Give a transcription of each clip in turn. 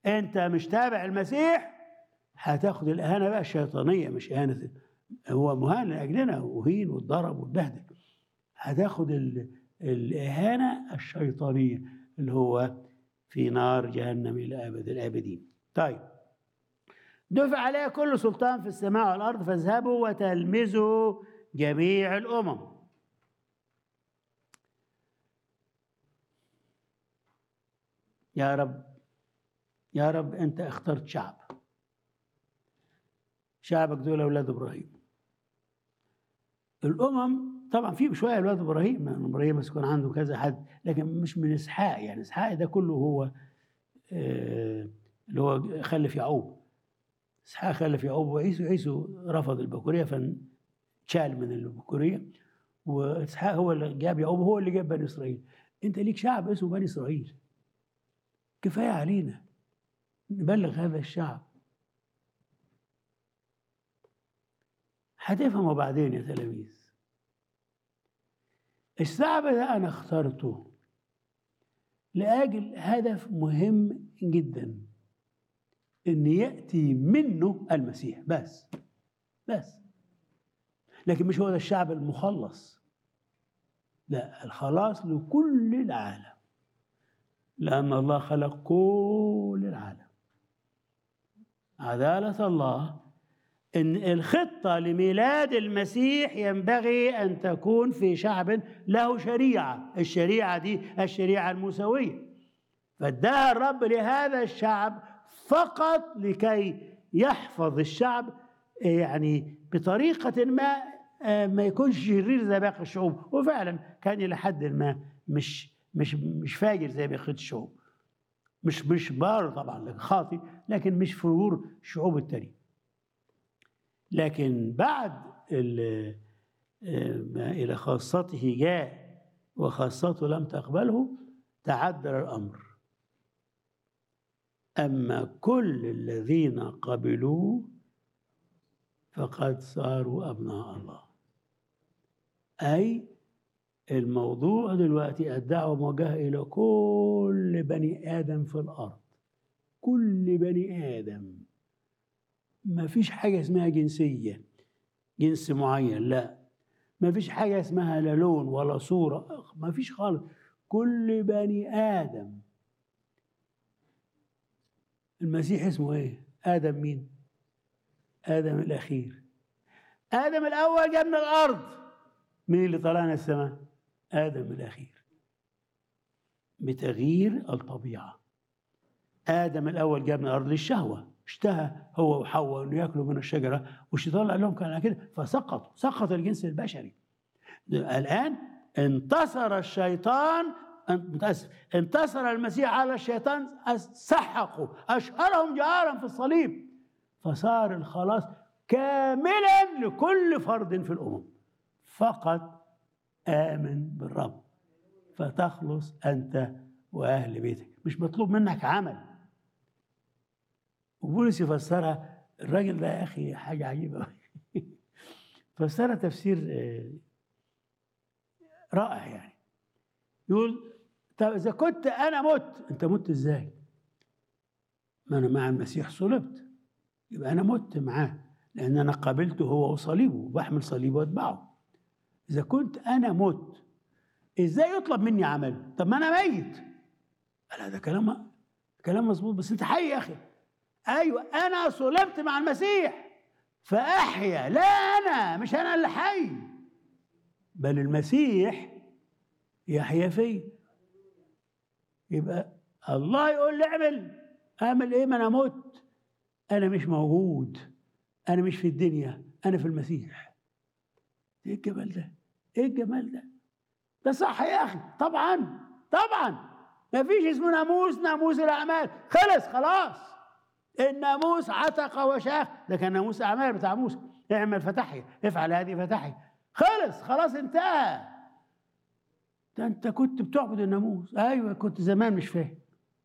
انت مش تابع المسيح هتاخد الاهانه بقى الشيطانيه مش اهانه هو مهان لاجلنا وهين واتضرب واتبهدل هتاخد ال- الاهانه الشيطانيه اللي هو في نار جهنم الى ابد الابدين طيب دفع عليه كل سلطان في السماء والارض فاذهبوا وتلمذوا جميع الامم يا رب يا رب انت اخترت شعب شعبك دول اولاد ابراهيم الامم طبعا في شويه اولاد ابراهيم يعني ابراهيم بس يكون عنده كذا حد لكن مش من اسحاق يعني اسحاق ده كله هو آه، اللي هو خلف يعقوب اسحاق خلف يعقوب وعيسو عيسو رفض البكوريه فشال من البكوريه واسحاق هو اللي جاب يعقوب هو اللي جاب بني اسرائيل انت ليك شعب اسمه بني اسرائيل كفايه علينا نبلغ هذا الشعب هتفهموا بعدين يا تلاميذ الشعب ده انا اخترته لاجل هدف مهم جدا ان ياتي منه المسيح بس بس لكن مش هو ده الشعب المخلص لا الخلاص لكل العالم لأن الله خلق كل العالم عدالة الله إن الخطة لميلاد المسيح ينبغي أن تكون في شعب له شريعة الشريعة دي الشريعة الموسوية فاداها الرب لهذا الشعب فقط لكي يحفظ الشعب يعني بطريقة ما آه، ما يكونش شرير زي باقي الشعوب وفعلا كان إلى حد ما مش مش مش فاجر زي بقية الشعوب مش مش بار طبعا لكن خاطئ لكن مش فجور الشعوب التانية لكن بعد ال- آه، ما إلى خاصته جاء وخاصته لم تقبله تعدل الأمر أما كل الذين قبلوه فقد صاروا أبناء الله أي الموضوع دلوقتي الدعوة موجهة إلى كل بني آدم في الأرض كل بني آدم ما فيش حاجة اسمها جنسية جنس معين لا ما فيش حاجة اسمها لا لون ولا صورة ما فيش خالص كل بني آدم المسيح اسمه ايه آدم مين آدم الأخير آدم الأول جاء من الأرض مين اللي طلعنا السماء آدم الأخير بتغيير الطبيعة آدم الأول جاء من الأرض للشهوة اشتهى هو وحواء أنه يأكلوا من الشجرة والشيطان قال لهم كان على كده فسقطوا سقط الجنس البشري الآن انتصر الشيطان متأسف انتصر المسيح على الشيطان سحقوا أشهرهم جهارا في الصليب فصار الخلاص كاملا لكل فرد في الأمم فقط آمن بالرب فتخلص أنت وأهل بيتك مش مطلوب منك عمل وبولس يفسرها الراجل ده يا أخي حاجة عجيبة فسرها تفسير رائع يعني يقول طب إذا كنت أنا مت أنت مت إزاي؟ ما أنا مع المسيح صلبت يبقى أنا مت معاه لأن أنا قابلته هو وصليبه وبحمل صليبه وأتبعه إذا كنت أنا مت إزاي يطلب مني عمل؟ طب ما أنا ميت لا ده كلام كلام مظبوط بس أنت حي يا أخي أيوه أنا صلبت مع المسيح فأحيا لا أنا مش أنا اللي حي بل المسيح يحيا فيا يبقى الله يقول لي اعمل اعمل ايه ما انا مت انا مش موجود انا مش في الدنيا انا في المسيح ايه الجمال ده ايه الجمال ده ده صح يا اخي طبعا طبعا ما فيش اسمه ناموس ناموس الاعمال خلص خلاص الناموس عتق وشاخ ده كان ناموس اعمال بتاع موسى اعمل فتحي افعل هذه فتحي خلص خلاص انتهى ده انت كنت بتعبد الناموس ايوه كنت زمان مش فاهم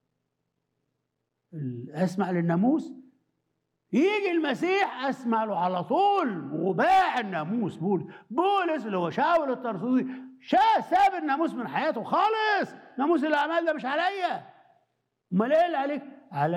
اسمع للناموس يجي المسيح اسمع له على طول وباع الناموس بولس بولس اللي هو شاول الترسوسي شا ساب الناموس من حياته خالص ناموس الاعمال ده مش عليا امال ايه اللي عليك على